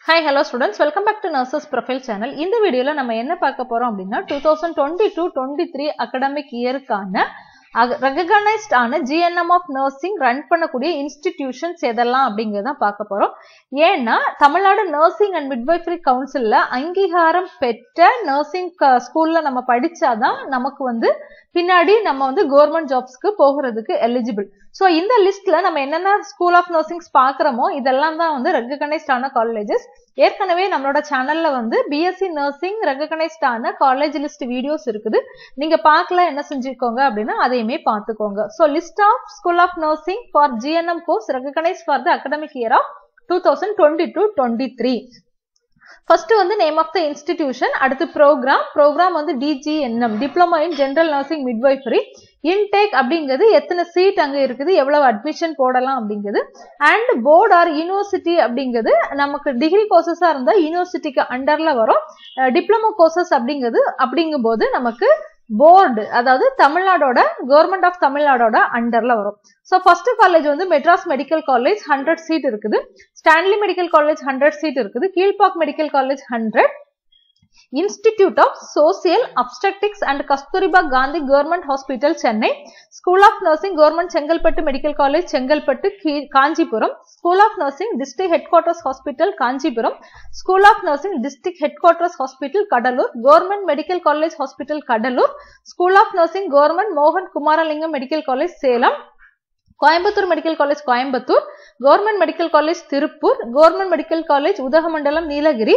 hi hello students welcome back to nurses profile channel இந்த வீடியோல நம்ம என்ன பார்க்க போறோம் அப்படின்னா two thousand twenty two twenty three academic இயருக்கான ரெகனைஸ்ட் ஆன ஜிஎன்எம் ஆஃப் நர்சிங் ரன் பண்ணக்கூடிய இன்ஸ்டிடியூஷன்ஸ் எதெல்லாம் அப்படிங்கிறத பார்க்க போறோம் ஏன்னா தமிழ்நாடு நர்சிங் அண்ட் மிட்வைஃபரி கவுன்சில்ல அங்கீகாரம் பெற்ற நர்சிங் ஸ்கூல்ல நம்ம படிச்சாதான் நமக்கு வந்து பின்னாடி நம்ம வந்து கவர்மெண்ட் ஜாப்ஸ்க்கு போகிறதுக்கு எலிஜிபிள் ஸோ இந்த லிஸ்ட்ல நம்ம என்னென்ன ஸ்கூல் ஆஃப் நர்சிங்ஸ் பார்க்குறோமோ இதெல்லாம் தான் வந்து ரெகனைஸ்ட் ஆன காலேஜஸ் ஏற்கனவே நம்மளோட சேனல்ல வந்து பிஎஸ்சி நர்சிங் ரெகனைஸ்ட் ஆன காலேஜ் லிஸ்ட் வீடியோஸ் இருக்குது நீங்க பார்க்கல என்ன செஞ்சுக்கோங்க அப்படின்னா அதையுமே பார்த்துக்கோங்க so list of school of nursing for GNM course recognise for the academic year of two thousand twenty two twenty three first வந்து நேம் ஆஃப் த இன்ஸ்டிடியூஷன் அடுத்து ப்ரோக்ராம் ப்ரோக்ராம் வந்து DGNM diploma in general nursing midwifery intake அப்படிங்கிறது எத்தனை seat அங்க இருக்குது எவ்வளவு admission போடலாம் அப்படிங்கிறது அண்ட் போர்டு ஆர் யூனிவர்சிட்டி அப்படிங்கிறது நமக்கு டிகிரி கோர்சஸா இருந்தா யூனிவர்சிட்டிக்கு அண்டர்ல வரும் டிப்ளமோ கோர்சஸ் அப்படிங்கிறது அப்படிங்கும் போது நமக்கு போர்டு அதாவது தமிழ்நாடோட கவர்மெண்ட் ஆஃப் தமிழ்நாடோட அண்டர்ல வரும் ஸோ ஃபர்ஸ்ட் காலேஜ் வந்து Madras medical college hundred seat இருக்குது Stanley medical college hundred seat இருக்குது Kilpauk medical college hundred institute of social obstetrics and Kasturba Gandhi government hospital Chennai school of nursing government Chengalpattu medical college Chengalpattu Kanchipuram school of nursing district headquarters hospital Kanchipuram school of nursing district headquarters hospital Cuddalore government medical college hospital Cuddalore school of nursing government மோகன் Kumaralingam medical college Salem Coimbatore medical college Coimbatore government medical college Tiruppur government medical college Udhagamandalam Nilgiri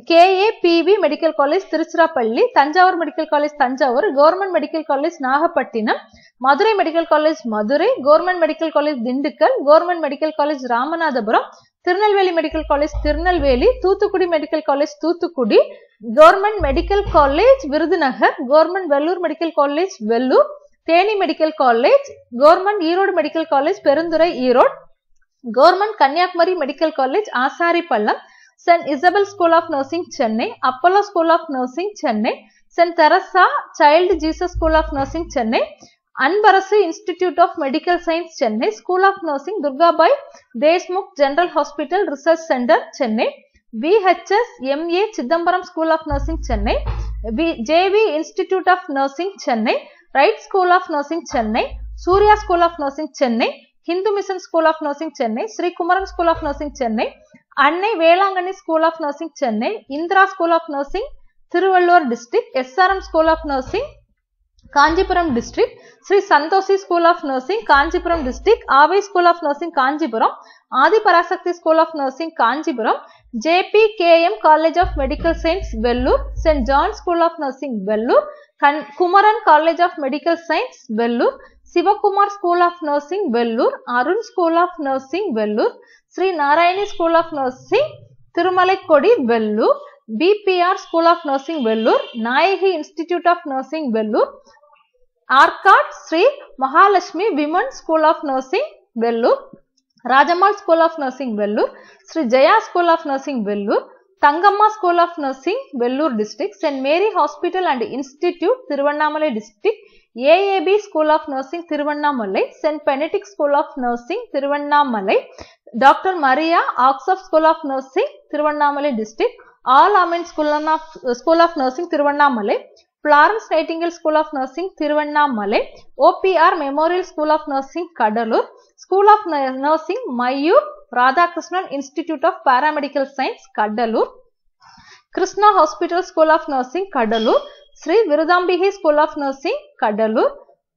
KAPV medical college Tiruchirappalli Thanjavur medical college Thanjavur government medical college Nagapattinam Madurai medical college Madurai government medical college Dindigul government medical college Ramanathapuram Tirunelveli medical college Tirunelveli Thoothukudi medical college Thoothukudi government medical college Virudhunagar government Vellore medical college Vellore Theni medical college government Erode medical college Perundurai Erode government Kanyakumari medical college Asaripallam saint Isabel school of nursing Chennai Apollo school of nursing Chennai saint Teresa child Jesus school of nursing Chennai Anbarasu institute of medical science Chennai school of nursing Durgabai Deshmukh general hospital research centre Chennai VHS MA Chidambaram school of nursing Chennai JV institute of nursing Chennai right school of nursing Chennai Surya school of nursing Chennai Hindu mission school of nursing Chennai Srikumaran school of nursing Chennai Annai Velankanni school of nursing Chennai Indira school of nursing Tiruvallur district SRM school of nursing Kanchipuram district Sri Santhoshi school of nursing Kanchipuram district Avvai school of nursing Kanchipuram Adhi Parasakthi school of nursing Kanchipuram JP KM college of medical science Vellore saint John school of nursing Vellore Kumaran college of medical science Vellore Sivakumar school of nursing Vellore Arun school of nursing Vellore Sri Narayani school of nursing Thirumalaikodi Vellore PPR school of nursing Vellore Nayaki institute of nursing Vellore Arcot Sri Mahalakshmi women school of nursing Vellore Rajammal school of nursing Vellore Sri Jaya school of nursing Vellore Thangamma school of nursing Vellore district saint Mary hospital and institute Tiruvannamalai district AAP school of nursing Tiruvannamalai saint Benedict school of nursing Tiruvannamalai doctor Maria ஆக்ஸ்ஆஃப் school of nursing Tiruvannamalai district Al Ameen school of school of nursing Tiruvannamalai Florence Nightingale school of nursing Tiruvannamalai OPR memorial school of nursing Cuddalore school of nursing Maiyur Radhakrishnan institute of paramedical science Cuddalore Krishna hospital school of nursing Cuddalore Sri Viruthambigai school of nursing Cuddalore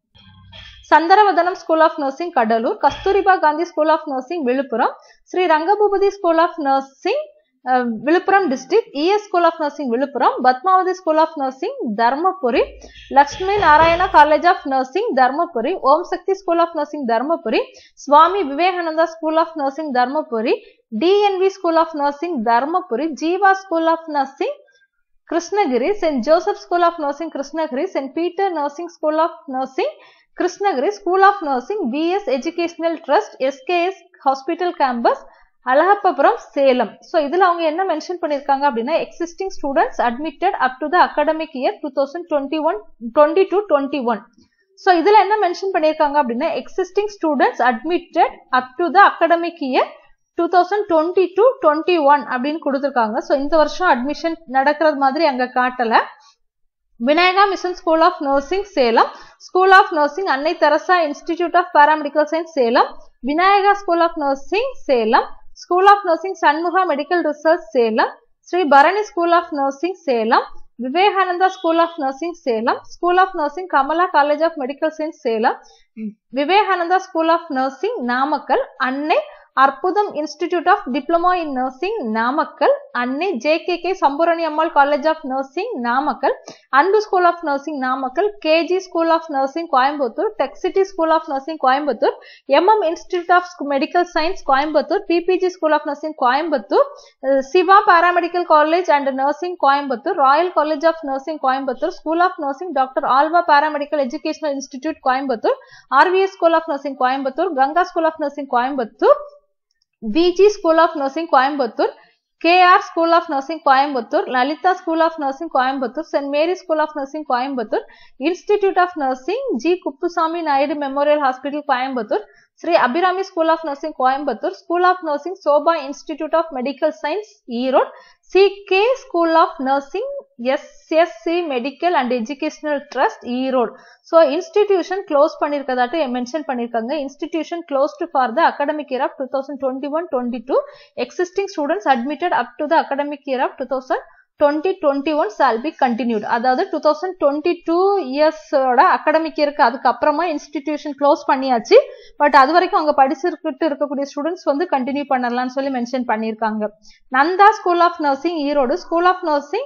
Santharavadanam school of nursing Cuddalore Kasturba Gandhi school of nursing Villupuram Sri Rangabhupathi school of nursing Villupuram district ES school of nursing Villupuram Padmavathi school of nursing Dharmapuri Lakshmi Narayana college of nursing Dharmapuri Om Sakthi school of nursing Dharmapuri Swami Vivekananda school of nursing Dharmapuri TNV school of nursing Dharmapuri Jeeva school of nursing Krishnagiri saint Joseph school of nursing Krishnagiri saint Peter nursing school of nursing Krishnagiri school of nursing PS educational trust SKS hospital campus Alagappapuram Salem so இதில் அவங்க என்ன mention பண்ணியிருக்காங்க அப்படின்னா existing students admitted up to the academic year two thousand twenty one twenty two twenty one so இதில் என்ன mention பண்ணியிருக்காங்க அப்படின்னா existing students admitted up to the academic year two thousand twenty two twenty one அப்படின்னு கொடுத்துருக்காங்க so இந்த வருஷம் admission நடக்கிறது மாதிரி அங்கே காட்டல Vinayaka mission school of nursing Salem school of nursing Annai Teresa institute of paramedical science Salem Vinayaka school of nursing Salem school of nursing Shanmuga medical research Salem Sri Bharani school of nursing Salem Vivekananda school of nursing Salem school of nursing Kamala college of medical science Salem Vivekananda school of nursing Namakkal Annai Arputham institute of diploma in nursing Namakkal Annai J K K Sampurani Ammal college of nursing Namakkal Anbu school of nursing Namakkal KG school of nursing Coimbatore Texcity school of nursing Coimbatore MM institute of medical science Coimbatore PPG school of nursing Coimbatore Siva paramedical college and nursing Coimbatore royal college of nursing Coimbatore school of nursing doctor Alva paramedical educational institute Coimbatore RVS school of nursing Coimbatore Ganga school of nursing Coimbatore VG school of nursing Coimbatore KR school of nursing Coimbatore Lalitha school of nursing Coimbatore saint Mary school of nursing Coimbatore institute of nursing G Kuppusamy Naidu memorial hospital Coimbatore Sri Abirami school of nursing Coimbatore school of nursing Sobha institute of medical science Erode CK school of nursing SSC medical and educational trust Erode so institution close பண்ணியிருக்கதாட்டு mention பண்ணியிருக்காங்க institution closed for the academic year of two thousand twenty one twenty two existing students admitted up to the academic year of two thousand twenty twenty one shall be continued அதாவது two thousand twenty two இயர்ஸோட academic இயருக்கு அதுக்கப்புறமா institution close பண்ணியாச்சு but அது வரைக்கும் அங்கே படிச்சிருக்கிட்டு இருக்கக்கூடிய students வந்து கண்டினியூ பண்ணலாம்னு சொல்லி மென்ஷன் பண்ணியிருக்காங்க Nandha school of nursing Erode school of nursing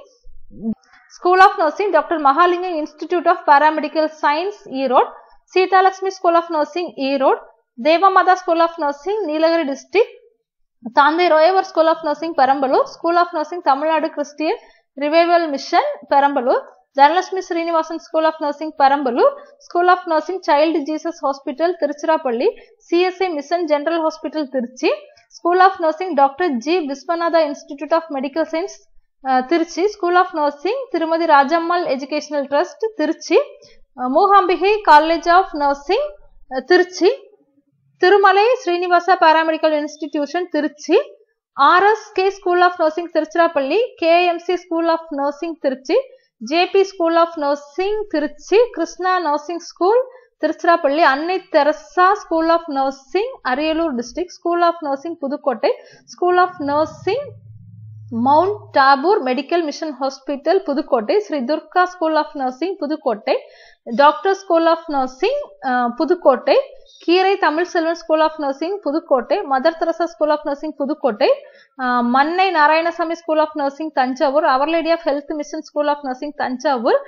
school of nursing doctor Mahalingam institute of paramedical science Erode Seethalakshmi school of nursing Erode Devamatha school of nursing Nilgiri district தாந்தை ரோயவர் school of nursing Perambalur school of nursing Tamil Nadu Christian revival mission Perambalur Dhanalakshmi Srinivasan school of nursing Perambalur school of nursing child Jesus hospital Tiruchirappalli CSI mission general hospital Trichy school of nursing doctor G Vishwanatha institute of medical science Trichy school of nursing Thirumathi Rajammal educational trust Trichy Mookambigai college of nursing Trichy Tirumala Srinivasa paramedical institution Trichy RSK school of nursing Tiruchirappalli KMC school of nursing Trichy JP school of nursing Trichy Krishna nursing school Tiruchirappalli Annai Teresa school of nursing Ariyalur district school of nursing Pudukkottai school of nursing mount Tabor medical mission hospital Pudukkottai Sri Durga school of nursing Pudukkottai doctor school of nursing Pudukkottai Keerai Tamil Selvan school of nursing Pudukkottai mother Teresa school of nursing Pudukkottai Mannai Narayanasamy school of nursing Thanjavur our lady of health mission school of nursing Thanjavur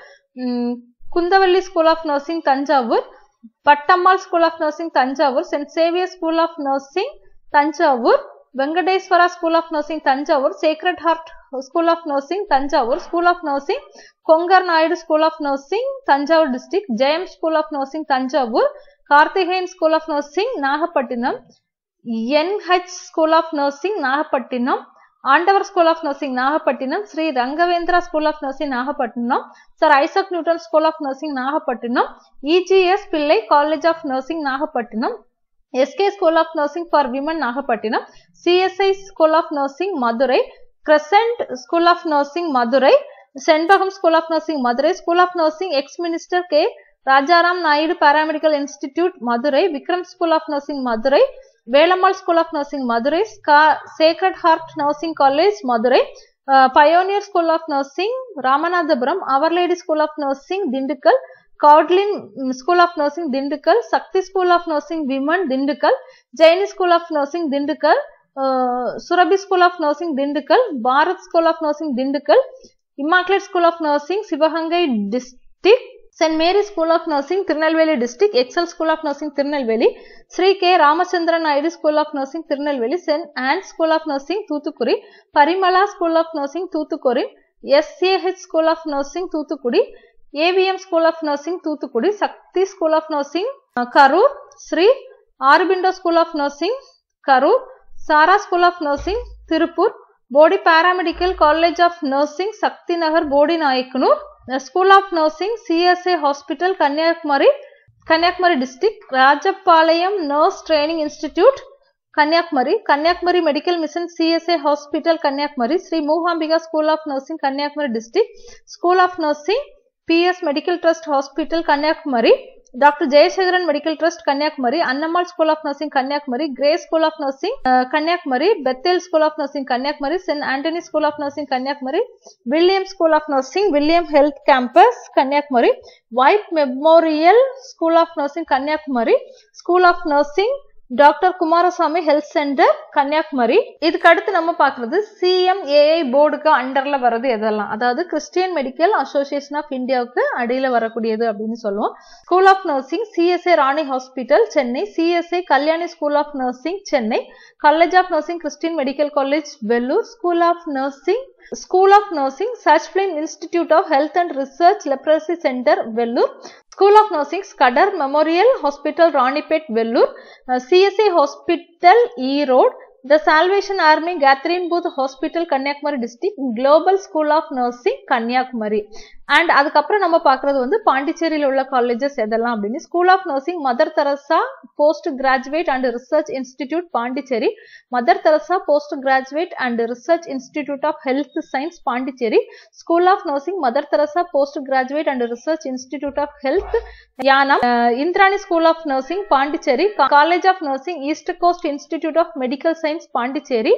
Kundavalli school of nursing Thanjavur Pattammal school of nursing Thanjavur saint Xavier school of nursing Thanjavur Venkateswara school of nursing Thanjavur sacred heart school of nursing Thanjavur school of nursing Kongar Naidu school of nursing Thanjavur district Jayam school of nursing Thanjavur Karthikeyan school of nursing Nagapattinam NH school of nursing Nagapattinam Andavar school of nursing Nagapattinam Sri Raghavendra school of nursing Nagapattinam sir Isaac Newton school of nursing Nagapattinam EGS Pillai college of nursing Nagapattinam SK school of nursing for women Nagapattinam CSI school of nursing Madurai crescent school of nursing Madurai Shenbagam school of nursing Madurai school of nursing ex minister K Rajaram Naidu paramedical institute Madurai Vikram school of nursing Madurai Velammal school of nursing Madurai sacred heart nursing college Madurai pioneer school of nursing Ramanathapuram our lady school of nursing Dindigul காட்லின் school of nursing Dindigul Sakthi school of nursing women Dindigul Jaini school of nursing Dindigul Surabhi school of nursing Dindigul Bharat school of nursing Dindigul immaculate school of nursing Sivaganga district saint Mary school of nursing Tirunelveli district excel school of nursing Tirunelveli Sri K Ramachandran Naidu school of nursing Tirunelveli saint Ann's school of nursing Thoothukudi Parimala school of nursing Thoothukudi SAH school of nursing Thoothukudi AVM school of nursing Thoothukudi Sakthi school of nursing Karur Sri Aurobindo school of nursing Karur Sarah school of nursing Tiruppur Bodi paramedical college of nursing Sakthi Nagar Bodi Nayakkanur school of nursing CSA hospital Kanyakumari Kanyakumari district Rajapalayam nurse training institute Kanyakumari Kanyakumari medical mission CSA hospital Kanyakumari Sri Mookambika school of nursing Kanyakumari district school of nursing PS medical trust hospital Kanyakumari doctor Jayasekaran medical trust Kanyakumari Annammal school of nursing Kanyakumari Grey school of nursing Kanyakumari Bethel school of nursing Kanyakumari saint Anthony school of nursing Kanyakumari William school of nursing William health campus Kanyakumari White memorial school of nursing Kanyakumari school of nursing doctor Kumarasamy health centre Kanyakumari இதுக்கு அடுத்து நம்ம பாக்குறது சிஎம்ஏஐ போர்டுக்கு அண்டர்ல வர்றது எதெல்லாம் அதாவது Christian medical association of இந்தியாவுக்கு அடியில வரக்கூடியது அப்படின்னு சொல்லுவோம் school of nursing CSA Rani hospital Chennai CSI Kalyani school of nursing Chennai college of nursing Christian medical college Vellore school of nursing school of nursing Schieffelin institute of health and research leprosy centre Vellore school of nursing Scudder memorial hospital Ranipet Vellore CSI hospital Erode the Salvation Army Catherine Booth hospital Kanyakumari district global school of nursing Kanyakumari and அதுக்கப்புறம் நம்ம பார்க்கறது வந்து பாண்டிச்சேரியில் உள்ள colleges எதெல்லாம் அப்படின்னு school of nursing Mother Teresa post graduate and research institute Pondicherry Mother Teresa post graduate and research institute of health science Pondicherry school of nursing Mother Teresa post graduate and research institute of health Yanam Indrani school of nursing Pondicherry college of nursing east coast institute of medical science Pondicherry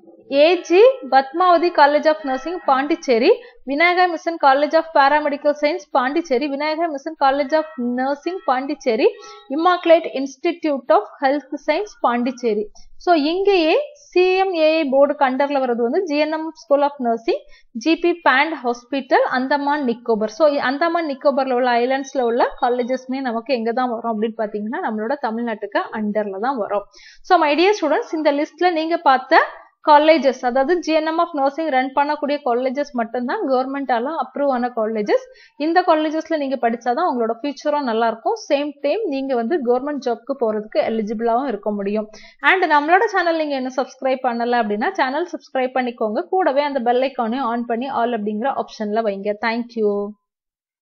AG Padmavathi college of nursing Pondicherry Vinayaka mission college of paramedical science Pondicherry Vinayaka mission college of nursing Pondicherry Immaculate institute of health science Pondicherry so இங்கேயே CMAI board கண்டர்ல வர்றது வந்து GNM school of nursing GB Pant hospital Andaman Nicobar so Andaman நிக்கோபர்ல உள்ள ஐலாண்ட்ஸ்ல உள்ள காலேஜஸ்மே நமக்கு எங்க தான் வரும் அப்படின்னு பாத்தீங்கன்னா நம்மளோட தமிழ்நாட்டுக்கு அண்டர்ல தான் வரும் ஸோ மை டியர் ஸ்டூடெண்ட்ஸ் இந்த லிஸ்ட்ல நீங்க பார்த்த காலேஜஸ் அதாவது ஜிஎன்எம் ஆஃப் நர்சிங் ரன் பண்ணக்கூடிய காலேஜஸ் மட்டும்தான் கவர்மெண்டால அப்ரூவ் ஆன காலேஜஸ் இந்த காலேஜஸ்ல நீங்க படிச்சாதான் உங்களோட ஃபியூச்சரும் நல்லா இருக்கும் சேம் டைம் நீங்க வந்து கவர்மெண்ட் ஜாப்க்கு போறதுக்கு எலிஜிபிளாவும் இருக்க முடியும் அண்ட் நம்மளோட சேனல் நீங்க என்ன சப்ஸ்கிரைப் பண்ணல அப்படின்னா சேனல் சப்ஸ்கிரைப் பண்ணிக்கோங்க கூடவே அந்த பெல் ஐக்கானையும் ஆன் பண்ணி ஆல் அப்படிங்கிற ஆப்ஷன்ல வைங்க தேங்க்யூ